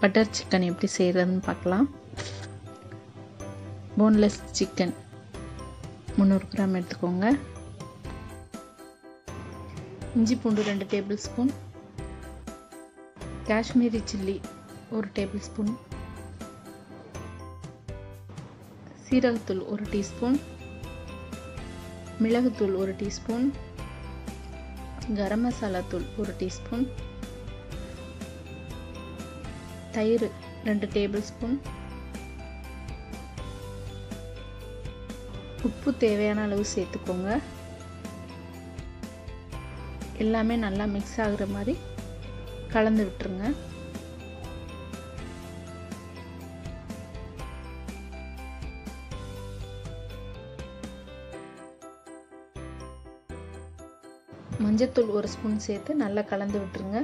butter chicken எப்படி செய்கிறதுன்னு பார்க்கலாம் போன்லெஸ் சிக்கன் முந்நூறு கிராம் எடுத்துக்கோங்க இஞ்சி பூண்டு ரெண்டு டேபிள் ஸ்பூன் காஷ்மீரி சில்லி ஒரு டேபிள் ஸ்பூன் சீரகத்தூள் ஒரு டீஸ்பூன் மிளகுத்தூள் ஒரு டீஸ்பூன் கரம் மசாலா தூள் ஒரு டீஸ்பூன் தயிர் ரெண்டு டேபிள் ஸ்பூன் உப்பு தேவையான அளவு சேர்த்துக்கோங்க எல்லாமே நல்லா மிக்ஸ் ஆகுற மாதிரி கலந்து விட்டுருங்க மஞ்சத்தூள் ஒரு ஸ்பூன் சேர்த்து நல்லா கலந்து விட்டுருங்க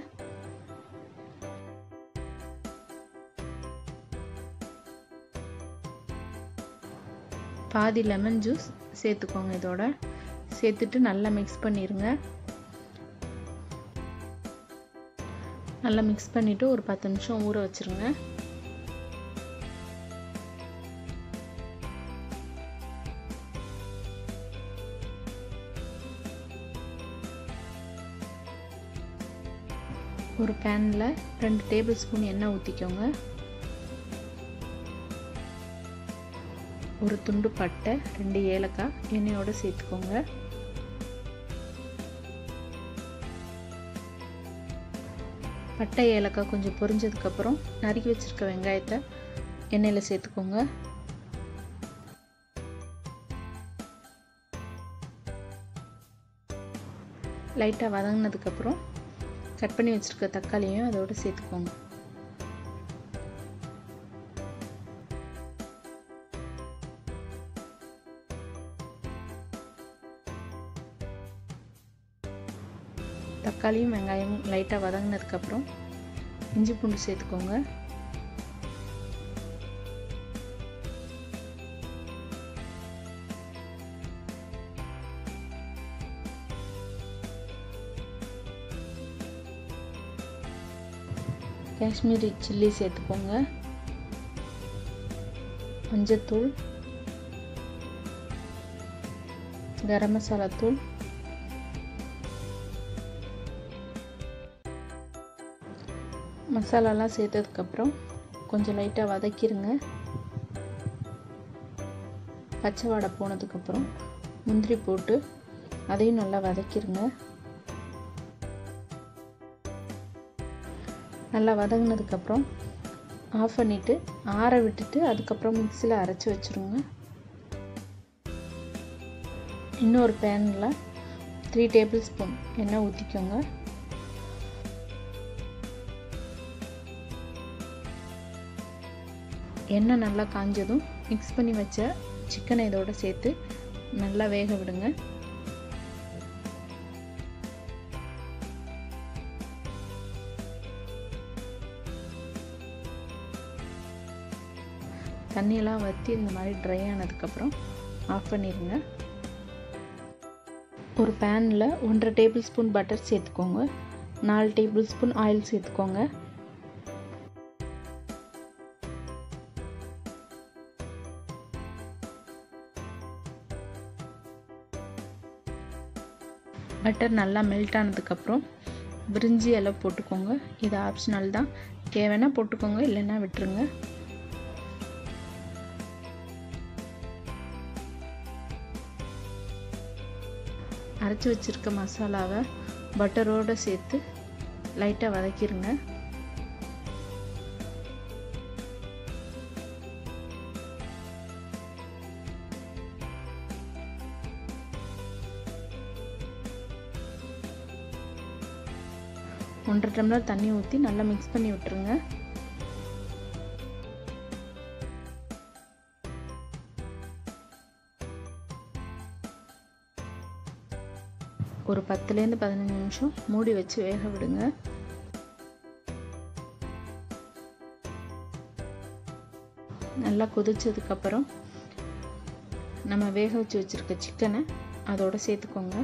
பாதி லெமன் ஜூஸ் சேர்த்துக்கோங்க இதோட சேர்த்துட்டு நல்லா மிக்ஸ் பண்ணிடுங்க நல்லா மிக்ஸ் பண்ணிவிட்டு ஒரு பத்து நிமிஷம் ஊற வச்சுருங்க ஒரு பேனில் ரெண்டு டேபிள் ஸ்பூன் எண்ணெய் ஊற்றிக்கோங்க ஒரு துண்டு பட்டை ரெண்டு ஏலக்காய் எண்ணெயோடு சேர்த்துக்கோங்க பட்டை ஏலக்காய் கொஞ்சம் பொரிஞ்சதுக்கப்புறம் நறுக்கி வச்சுருக்க வெங்காயத்தை எண்ணெயில் சேர்த்துக்கோங்க லைட்டாக வதங்கினதுக்கப்புறம் கட் பண்ணி வச்சுருக்க தக்காளியும் அதோடு சேர்த்துக்கோங்க தக்காளியும் வெங்காயமும் லைட்டாக வதங்கினதுக்கப்புறம் இஞ்சி பூண்டு சேர்த்துக்கோங்க காஷ்மீரி சில்லி சேர்த்துக்கோங்க மஞ்சத்தூள் கரம் மசாலா தூள் மசாலாலாம் சேர்த்ததுக்கப்புறம் கொஞ்சம் லைட்டாக வதக்கிடுங்க பச்சை வாடை போனதுக்கப்புறம் முந்திரி போட்டு அதையும் நல்லா வதக்கிடுங்க நல்லா வதங்கினதுக்கப்புறம் ஆஃப் பண்ணிவிட்டு ஆற விட்டுட்டு அதுக்கப்புறம் மிக்சியில் அரைச்சி வச்சுருங்க இன்னொரு பேனில் த்ரீ டேபிள் ஸ்பூன் எண்ணெய் ஊற்றிக்கோங்க எண்ணெய் நல்லா காஞ்சதும் மிக்ஸ் பண்ணி வச்ச சிக்கனை இதோட சேர்த்து நல்லா வேக விடுங்க தண்ணியெல்லாம் வற்றி இந்த மாதிரி ட்ரை ஆனதுக்கப்புறம் ஆஃப் பண்ணிடுங்க ஒரு பேனில் ஒன்றரை டேபிள் ஸ்பூன் பட்டர் சேர்த்துக்கோங்க நாலு டேபிள் ஸ்பூன் ஆயில் சேர்த்துக்கோங்க பட்டர் நல்லா மெல்ட் ஆனதுக்கப்புறம் பிரிஞ்சி இலை போட்டுக்கோங்க இது ஆப்ஷனல் தான் தேவைன்னா போட்டுக்கோங்க இல்லைன்னா விட்டுருங்க அரைச்சி வச்சுருக்க மசாலாவை பட்டரோடு சேர்த்து லைட்டாக வதக்கிடுங்க ஒன்றரை டம்ளர் தண்ணி ஊற்றி நல்லா மிக்ஸ் பண்ணி விட்டுருங்க ஒரு பத்துலேருந்து பதினஞ்சு நிமிஷம் மூடி வச்சு வேக விடுங்க நல்லா கொதிச்சதுக்கப்புறம் நம்ம வேக வச்சு வச்சுருக்க சிக்கனை அதோட சேர்த்துக்கோங்க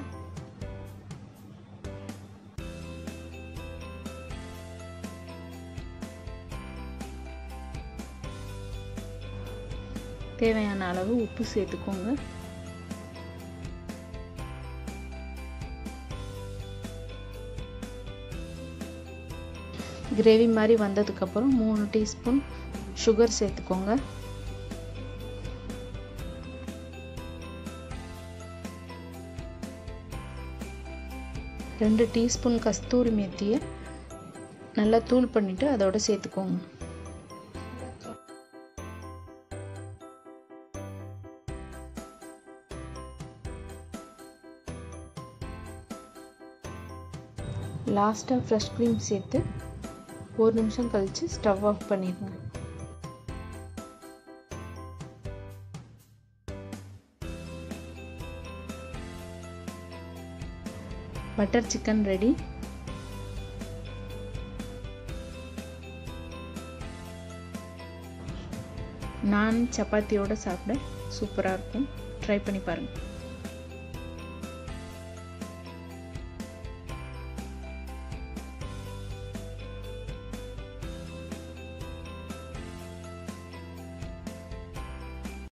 தேவையான அளவு உப்பு சேர்த்துக்கோங்க கிரேவி மாதிரி வந்ததுக்கப்புறம் மூணு டீஸ்பூன் சுகர் சேர்த்துக்கோங்க ரெண்டு டீஸ்பூன் கஸ்தூரி மேத்தியை நல்லா தூள் பண்ணிவிட்டு அதோட சேர்த்துக்கோங்க லாஸ்ட்டாக ஃப்ரெஷ் க்ரீம் சேர்த்து ஒரு நிமிஷம் கழித்து ஸ்டவ் ஆஃப் பண்ணிடுங்க பட்டர் சிக்கன் ரெடி நான் சப்பாத்தியோடு சாப்பிட சூப்பராக இருக்கும் ட்ரை பண்ணி பாருங்கள்